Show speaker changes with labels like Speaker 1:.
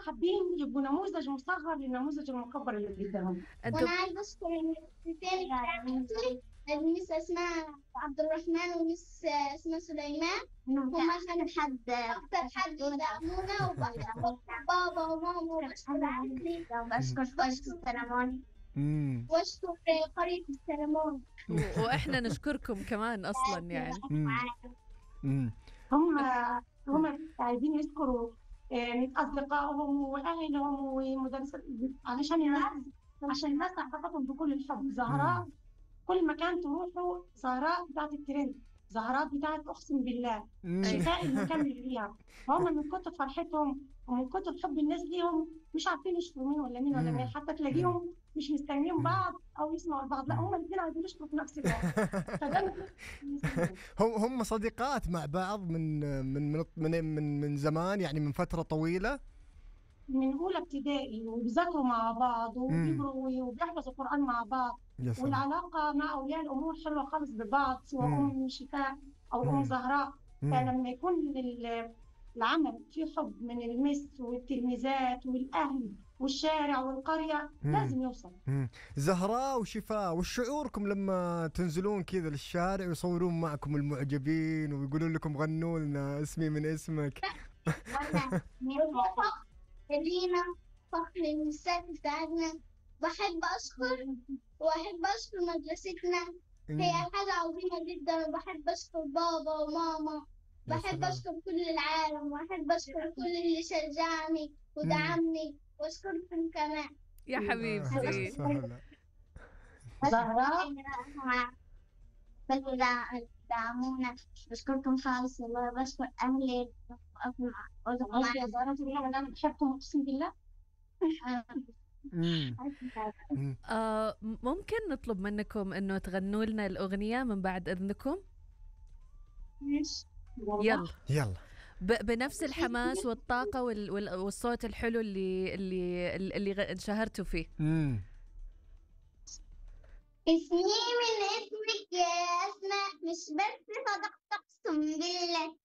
Speaker 1: حابين يبقوا نموذج مصغر للنموذج المكبر اللي قدامهم
Speaker 2: انتوا
Speaker 3: وانا عايزه اشكر المدرستين بتاعتي المس اسماء عبد الرحمن ومس اسماء سليمان هما كانوا حد اكتر حد يدعمونا وبشكر بابا وماما وبشكر عمي وبشكر بشكر السلمون
Speaker 4: امم
Speaker 3: واشكر قرية السلمون
Speaker 2: و- واحنا نشكركم كمان اصلا يعني
Speaker 4: امم
Speaker 1: هم هم عايزين يذكروا آه، اصدقائهم واهلهم ومدرس علشان الناس عشان الناس تعرفهم بكل الحب زهراء كل مكان تروحوا زهراء بتاعت الترند زهراء بتاعت اقسم بالله شفاء المكان اللي فيها هم من كتر فرحتهم ومن كتر حب الناس ليهم مش عارفين يشكروا مين ولا مين ولا
Speaker 4: مم.
Speaker 1: مين حتى تلاقيهم مش مستنيين
Speaker 4: مم.
Speaker 1: بعض او يسمعوا لبعض لا هم الاثنين عايزين يشكروا في نفس الوقت فده
Speaker 4: هم هم صديقات مع بعض من من من من من, من زمان يعني من فتره طويله
Speaker 1: من اولى ابتدائي وبيذاكروا مع بعض وبيقروا وبيحفظوا القران مع بعض
Speaker 4: يا سلام
Speaker 1: والعلاقه مع اولياء الامور حلوه خالص ببعض سواء
Speaker 4: مم.
Speaker 1: ام شفاء او
Speaker 4: مم.
Speaker 1: ام زهراء
Speaker 4: مم.
Speaker 1: فلما يكون ال- العمل فيه حب من المس والتلميذات والاهل والشارع والقريه
Speaker 4: مم.
Speaker 1: لازم يوصل
Speaker 4: مم. زهراء وشفاء وش شعوركم لما تنزلون كذا للشارع ويصورون معكم المعجبين ويقولون لكم غنوا لنا اسمي من اسمك
Speaker 3: والفخر لينا فخر النساء بتاعتنا بحب أشكر وأحب أشكر مدرستنا هي حاجة عظيمة جدا وبحب أشكر بابا وماما
Speaker 4: يا
Speaker 3: بحب
Speaker 4: سلام.
Speaker 3: أشكر كل العالم وأحب أشكر كل اللي شجعني ودعمني وأشكركم كمان
Speaker 2: يا حبيبتي
Speaker 4: سهلة.
Speaker 1: زهراء
Speaker 3: كل اللي دعمونا بشكركم خالص والله بشكر أهلي
Speaker 1: قصدي يا زهراء تقولي لهم إن انا بحبكم اقسم بالله
Speaker 4: مم. مم.
Speaker 2: آه ممكن نطلب منكم انه تغنوا لنا الاغنيه من بعد اذنكم يلا
Speaker 4: يلا
Speaker 2: ب- بنفس الحماس والطاقه وال- وال- والصوت الحلو اللي اللي اللي غ- انشهرتوا فيه
Speaker 4: مم.
Speaker 3: اسمي من اسمك يا أسماء مش بس صدقت أقسم بالله